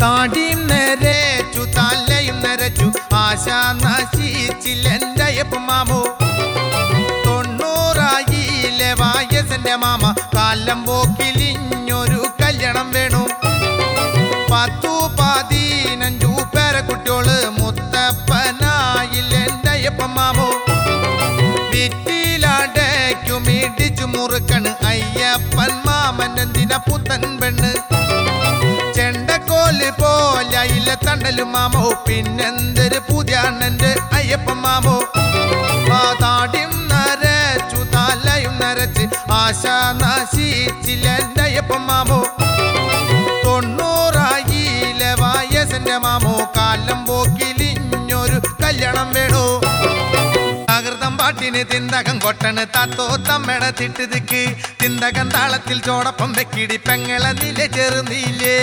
താടിയും നരച്ചു തലയും നരച്ചു ആശ നശിച്ചില്ലെന്റെ അയ്യപ്പമാമോ തൊണ്ണൂറായിലെ വയസ്സിന്റെ മാമ കാലം പോക്കിലിഞ്ഞൊരു കല്യാണം വേണു പത്തു പതിനഞ്ചു പേരെ കുട്ടിയോള് മുത്തപ്പനായില്ല എന്റെ അയ്യപ്പമാമോ വിറ്റിലാടയ്ക്കും ഇടിച്ചു മുറുക്കണ് അയ്യപ്പൻ മാമൻ എന്തിന പുത്തൻ പെണ്ണ് ചെണ്ടക്കോല് പോലെ ഇല്ല തണ്ടലും മാമോ പിന്നെന്തൊരു പുതിയ അണ്ണന്റെ അയ്യപ്പൻ മാമോ ആ താടിയും നരച്ചു തലയും നരച്ച് ആശ നശിച്ചില്ല എന്റെ അയ്യപ്പൻ മാമോ തൊണ്ണൂറായിലെ വയസ്സിന്റെ മാമോ കാലം പോക്കിലിഞ്ഞൊരു കല്യാണം വേണോ ആകൃതം പാട്ടിന് തിന്തകം കൊട്ടണ് താത്തോ തമ്മട തിട്ടുതിക്ക് തിന്തകം താളത്തിൽ ചോടപ്പം വെക്കിടി പെങ്ങളെ നില ചെറുനീലേ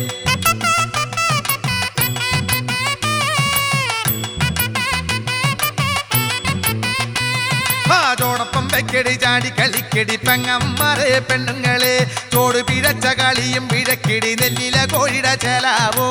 ആ ചോടൊപ്പം വെക്കടി ചാടി കളിക്കടി പെങ്ങമ്മറെ പെണ്ണുങ്ങളെ ചോട് പിഴച്ച കളിയും പിഴക്കിടി നെല്ലില കോഴിട ചെലാവോ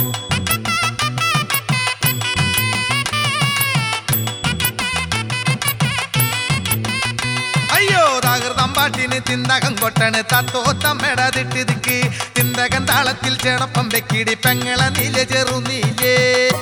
അയ്യോ തകൃതം പാട്ടിന് തിന്തകം കൊട്ടണ് തത്തോ തമ്മട തിട്ടിതിക്ക് തിന്തകം താളത്തിൽ ചേടപ്പം വെക്കിടി പെങ്ങളെ നീല ചെറുനീലേ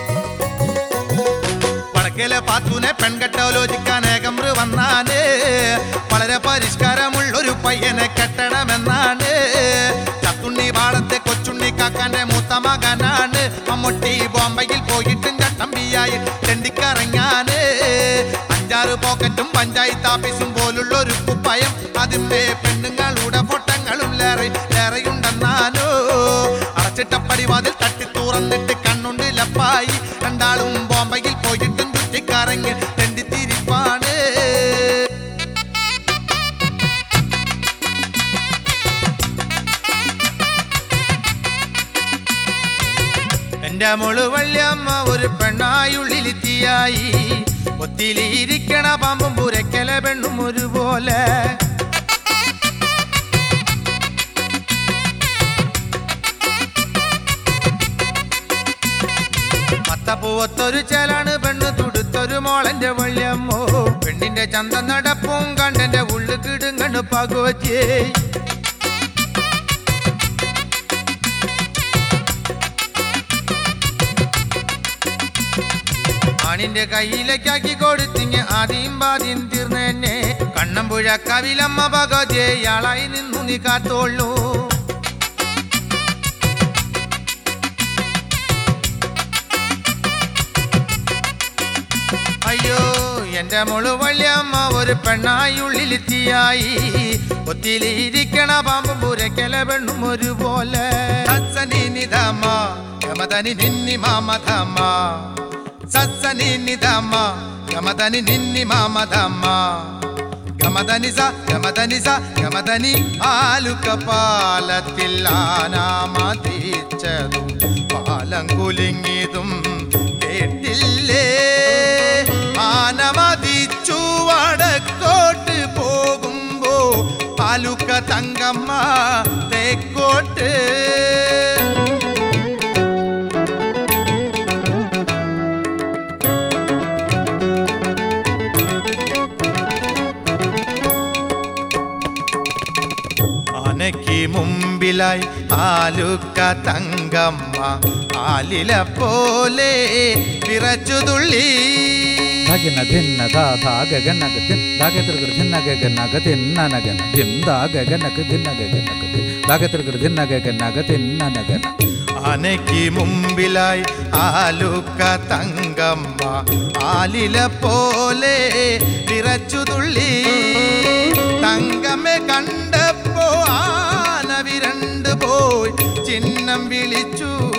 വടക്കേലെ പാത്തൂനെ പെൺകെട്ടോലോചിക്കാൻ ഏകമ്ര വന്നാണ് വളരെ പരിഷ്കാരമുള്ളൊരു പയ്യനെ കെട്ടണമെന്നാണ് ചത്തുണ്ണി പാടത്തെ കൊച്ചുണ്ണി കാക്കാന്റെ മൂത്ത മകനാണ് മമ്മൂട്ടി ബോംബെയിൽ പോയിട്ടും ചട്ടമ്പിയായി ചെണ്ടിക്കറങ്ങാന് അഞ്ചാറ് പോക്കറ്റും പഞ്ചായത്ത് ഓഫീസും പോലുള്ളൊരു കുപ്പയം അതിന്റെ പെണ്ണുങ്ങളുടെ ഫോട്ടങ്ങളും ലേറെ ലേറെയുണ്ടെന്നാനോ അടച്ചിട്ടപ്പടി വാതിൽ തട്ടി തുറന്നിട്ട് കണ്ണുണ്ട് ലപ്പായി രണ്ടാളും ബോംബെയിൽ പോയിട്ടും ചുറ്റിക്കറങ്ങി തെണ്ടിത്തിരിപ്പാണ് എന്റെ മോള് വല്യമ്മ ഒരു പെണ്ണായുള്ളിലെത്തിയായി ഒത്തിലിരിക്കണ പാമ്പും പുരക്കല പെണ്ണും ഒരുപോലെ മത്തപ്പൂവത്തൊരു ചേലാണ് പെണ്ണ് തുടുത്തൊരു മോളന്റെ വള്ളിയമ്മോ പെണ്ണിന്റെ ചന്ത നടപ്പും കണ്ടെന്റെ ഉള്ളു കിടുങ്ങണ് പകോച്ചേ ആണിന്റെ കയ്യിലേക്കാക്കി കൊടുത്തിങ് ആദ്യം പാദ്യം തീർന്നെന്നെ കണ്ണമ്പുഴ കവിലമ്മ ഭഗവതിയാളായി നിന്നു നീ കാത്തോളൂ അയ്യോ എന്റെ മോള് വള്ളിയമ്മ ഒരു പെണ്ണായി ഉള്ളിലെത്തിയായി ഒത്തിലിരിക്കണ പാമ്പും പുരക്കല പെണ്ണും ഒരുപോലെ സത്സനി നിധമ യമതനി നിന്നി മാമധമ സത്സനി നിധമ യമതനി നിന്നി മാമധമ ഗമതനി സ ഗമതനി സ ഗമതനി ആലുക്ക പാലത്തിൽ ആനാമതിച്ചതും പാലം കുലുങ്ങിയതും കേട്ടില്ലേ ആനമതിച്ചു വടക്കോട്ട് പോകുമ്പോ പാലുക്ക തങ്കമ്മ തെക്കോട്ട് ആനയ്ക്ക് മുമ്പിലായി ആലുക്ക തങ്കമ്മ ആലില പോലെ വിറച്ചു തുള്ളി ധഗന ധിന്ന ധാ ധാ ഗഗനക ധിൻ ധാഗതൃകൃ ധിന്ന ഗഗനക ധിന്നനഗന ധിം ധാ ഗഗനക ധിന്ന ഗഗനക ധിൻ ധാഗതൃകൃ ധിന്ന ഗഗനക ധിന്നനഗന ആനയ്ക്ക് മുമ്പിലായി ആലുക്ക തങ്കമ്മ ആലില പോലെ വിറച്ചു തുള്ളി തങ്കമ്മെ കണ്ടപ്പോ ആന വിരണ്ടു പോയി ചിഹ്നം വിളിച്ചു